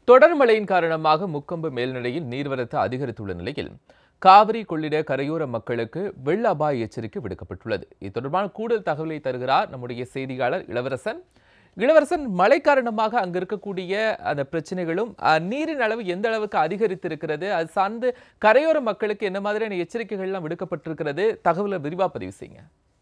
தொடர் மழையின் காரணமாக முக்கொம்பு மேல்நிலையில் நீர்வரத்து அதிகரித்துள்ள நிலையில் காவிரி கொள்ளிட கரையோர மக்களுக்கு வெள்ள அபாய எச்சரிக்கை விடுக்கப்பட்டுள்ளது இது தொடர்பான கூடுதல் தகவலை தருகிறார் நம்முடைய செய்தியாளர் இளவரசன் இளவரசன் மழை காரணமாக அங்க இருக்கக்கூடிய அந்த பிரச்சனைகளும் அஹ், நீரின் அளவு எந்த அளவுக்கு அதிகரித்திருக்கிறது அது சார்ந்து கரையோர மக்களுக்கு என்ன மாதிரியான எச்சரிக்கைகள்லாம் விடுக்கப்பட்டிருக்கிறது தகவலை விரிவா பதிவு செய்யுங்க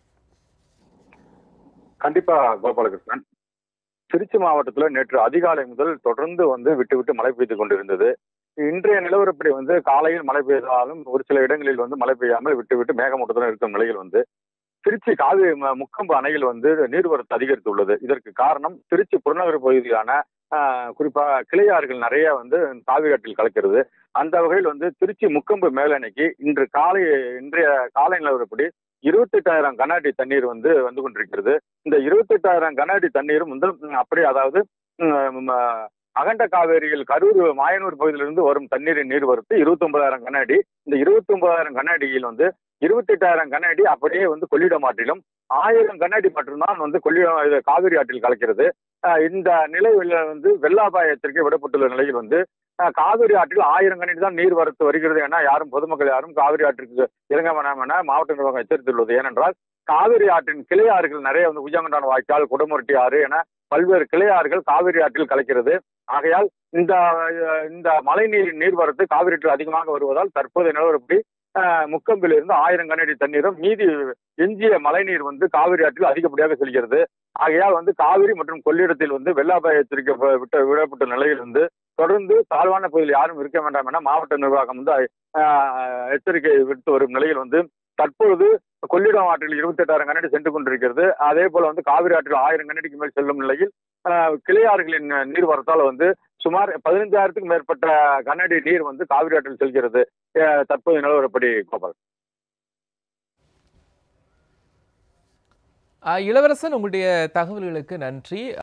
கண்டிப்பா கோபாலகிருஷ்ணன் திருச்சி மாவட்டத்துல நேற்று அதிகாலை முதல் தொடர்ந்து வந்து விட்டு விட்டு மழை பெய்து கொண்டிருந்தது இன்றைய நிலவரப்படி வந்து காலையில் மழை பெய்தாலும் ஒரு சில இடங்களில் வந்து மழை பெய்யாமல் விட்டு விட்டு மேகமூட்டத்துடன் இருக்கும் நிலையில் வந்து திருச்சி காவிரி ம- முக்கொம்பு அணையில் வந்து நீர்வரத்து அதிகரித்துள்ளது இதற்கு காரணம் திருச்சி புறநகர் பகுதியிலான ஆஹ், குறிப்பா கிளையாறுகள் நிறைய வந்து காவிரி ஆற்றில் கலக்கிறது அந்த வகையில் வந்து திருச்சி முக்கொம்பு மேலணைக்கு இன்று காலை இன்றைய காலை நிலவரப்படி இருபத்தெட்டாயிரம் கன அடி தண்ணீர் வந்து வந்து கொண்டிருக்கிறது இந்த இருபத்தெட்டாயிரம் கன அடி தண்ணீரும் வந்து ம், அப்படியே அதாவது ம், ம, அகண்ட காவேரியில் கரூர் மாயனூர் பகுதியிலிருந்து வரும் தண்ணீரின் நீர்வரத்து இருபத்தொன்பதாயிரம் கன அடி இந்த இருபத்தொன்பதாயிரம் கன அடியில் வந்து இருபத்தெட்டாயிரம் கன அடி அப்படியே வந்து கொள்ளிடம் ஆற்றிலும் ஆயிரம் கன அடி மட்டும்தான் வந்து கொள்ளிடம் இது காவிரி ஆற்றில் கலக்கிறது அஹ், இந்த நிலையில் வந்து வெள்ள அபாய எச்சரிக்கை விடப்பட்டுள்ள நிலையில் வந்து அஹ், காவிரி ஆற்றில் ஆயிரம் கன அடி தான் நீர் வரத்து வருகிறது என யாரும் பொதுமக்கள் யாரும் காவிரி ஆற்றுக்கு இறங்க வேண்டாம் என மாவட்ட நிர்வாகம் எச்சரித்துள்ளது ஏனென்றால் காவிரி ஆற்றின் கிளை ஆறுகள் நிறைய வந்து உஜ்ஜங்கண்டான் வாய்க்கால் குடமுரட்டி ஆறு என பல்வேறு கிளை ஆறுகள் காவிரி ஆற்றில் கலக்கிறது ஆகையால் இந்த அஹ், இந்த மழைநீரின் நீர்வரத்து காவிரி ஆற்றில் அதிகமாக வருவதால் தற்போதைய நிலவரப்படி அஹ், முக்கம்பிலிருந்து ஆயிரம் கனஅடி தண்ணீரும் மீதி எஞ்சிய மழைநீர் வந்து காவிரி ஆற்றில் அதிகப்படியாக செல்கிறது ஆகையால் வந்து காவிரி மற்றும் கொள்ளிடத்தில் வந்து வெள்ள அபாய எச்சரிக்கை ப- விட்ட விடப்பட்ட நிலையில் வந்து தொடர்ந்து தாழ்வான பகுதியில் யாரும் இருக்க வேண்டாம் என மாவட்ட நிர்வாகம் வந்து அஹ், எச்சரிக்கை விடுத்து வரும் நிலையில் வந்து தற்பொழுது கொள்ளிடம் ஆற்றில் இருபத்தி எட்டாயிரம் கனஅடி சென்று கொண்டிருக்கிறது அதே போல வந்து காவிரி ஆற்றில் ஆயிரம் கனஅடிக்கு மேல் செல்லும் நிலையில் அஹ், கிளையாறுகளின் நீர் வரத்தால் வந்து சுமார் பதினஞ்சாயிரத்துக்கும் மேற்பட்ட கனஅடி நீர் வந்து காவிரி ஆற்றில் செல்கிறது அஹ், தற்போதைய நிலவரப்படி கோபால் அஹ், இளவரசன் உங்களுடைய தகவல்களுக்கு நன்றி